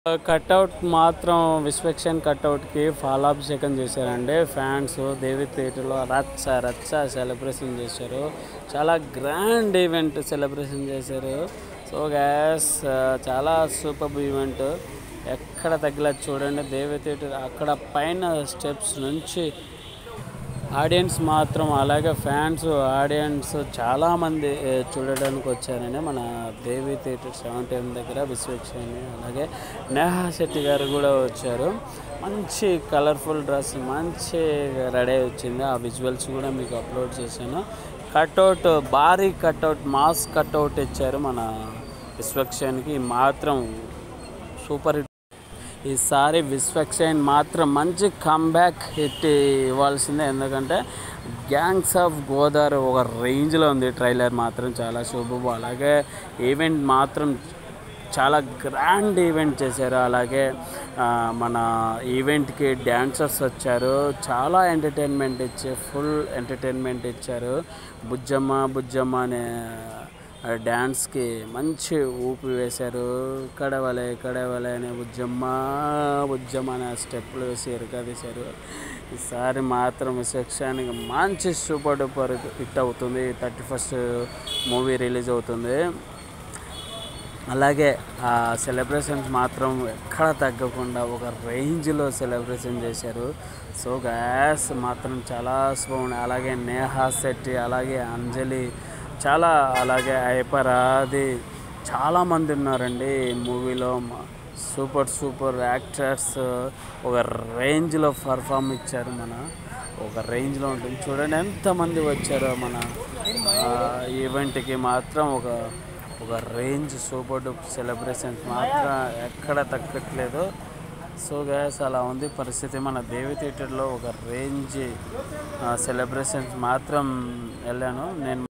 cutout మాత్రం విశ్వక్షన్ కట్అవుట్కి follow అభిషేకం చేశారండి ఫ్యాన్స్ దేవి థియేటర్లో రచ్చ రచ్చ సెలబ్రేషన్ చేశారు చాలా గ్రాండ్ ఈవెంట్ సెలబ్రేషన్ చేశారు సో గ్యాస్ చాలా సూపర్ ఈవెంట్ ఎక్కడ తగ్గలేదు చూడండి దేవి థియేటర్ అక్కడ పైన స్టెప్స్ నుంచి ఆడియన్స్ మాత్రం అలాగే ఫ్యాన్స్ ఆడియన్స్ చాలామంది ఏ, చూడడానికి వచ్చారండి మన దేవి థియేటర్ సెవెన్ టైం దగ్గర విశ్వక్షని అలాగే నేహా శెట్టి గారు కూడా వచ్చారు మంచి కలర్ఫుల్ డ్రెస్ మంచి రెడీ వచ్చింది ఆ విజువల్స్ కూడా మీకు అప్లోడ్ చేశాను కట్అవుట్ భారీ కట్అవుట్ మాస్ కట్అవుట్ ఇచ్చారు మన విశ్వక్షన్కి మాత్రం సూపర్ హిట్ ఈసారి విశ్వక్సైన్ మాత్రం మంచి కమ్బ్యాక్ హిట్ ఇవ్వాల్సిందే ఎందుకంటే గ్యాంగ్స్ ఆఫ్ గోదావరి ఒక రేంజ్లో ఉంది ట్రైలర్ మాత్రం చాలా శుభం అలాగే ఈవెంట్ మాత్రం చాలా గ్రాండ్ ఈవెంట్ చేశారు అలాగే ఆ, మన ఈవెంట్కి డ్యాన్సర్స్ వచ్చారు చాలా ఎంటర్టైన్మెంట్ ఇచ్చి ఫుల్ ఎంటర్టైన్మెంట్ ఇచ్చారు బుజ్జమ్మ బుజ్జమ్మ అనే డ్యాన్స్కి మంచి ఊపి వేశారు ఇక్కడ వలే ఇక్కడ వలే అనే బుజ్జమ్మ బుజ్జమ్మ అనే స్టెప్పులు వేసి ఎరగదీశారు ఈసారి మాత్రం సెక్షన్కి మంచి సూపర్ డూపర్ హిట్ అవుతుంది థర్టీ ఫస్ట్ మూవీ రిలీజ్ అవుతుంది అలాగే ఆ సెలబ్రేషన్స్ మాత్రం ఎక్కడ తగ్గకుండా ఒక రేంజ్లో సెలబ్రేషన్ చేశారు సో గ్యాస్ మాత్రం చాలా బాగుంది అలాగే నేహా శెట్టి అలాగే అంజలి చాలా అలాగే ఐపరాది చాలామంది ఉన్నారండి ఈ మూవీలో సూపర్ సూపర్ యాక్టర్స్ ఒక రేంజ్లో పర్ఫామ్ ఇచ్చారు మన ఒక రేంజ్లో ఉంటుంది చూడండి ఎంతమంది వచ్చారో మన ఆ, ఈవెంట్కి మాత్రం ఒక ఒక రేంజ్ సూపర్ డూప్ సెలబ్రేషన్స్ మాత్రం ఎక్కడ తగ్గట్లేదు సో గ్యాస్ అలా ఉంది పరిస్థితి మన దేవి థియేటర్లో ఒక రేంజ్ సెలబ్రేషన్స్ మాత్రం వెళ్ళాను నేను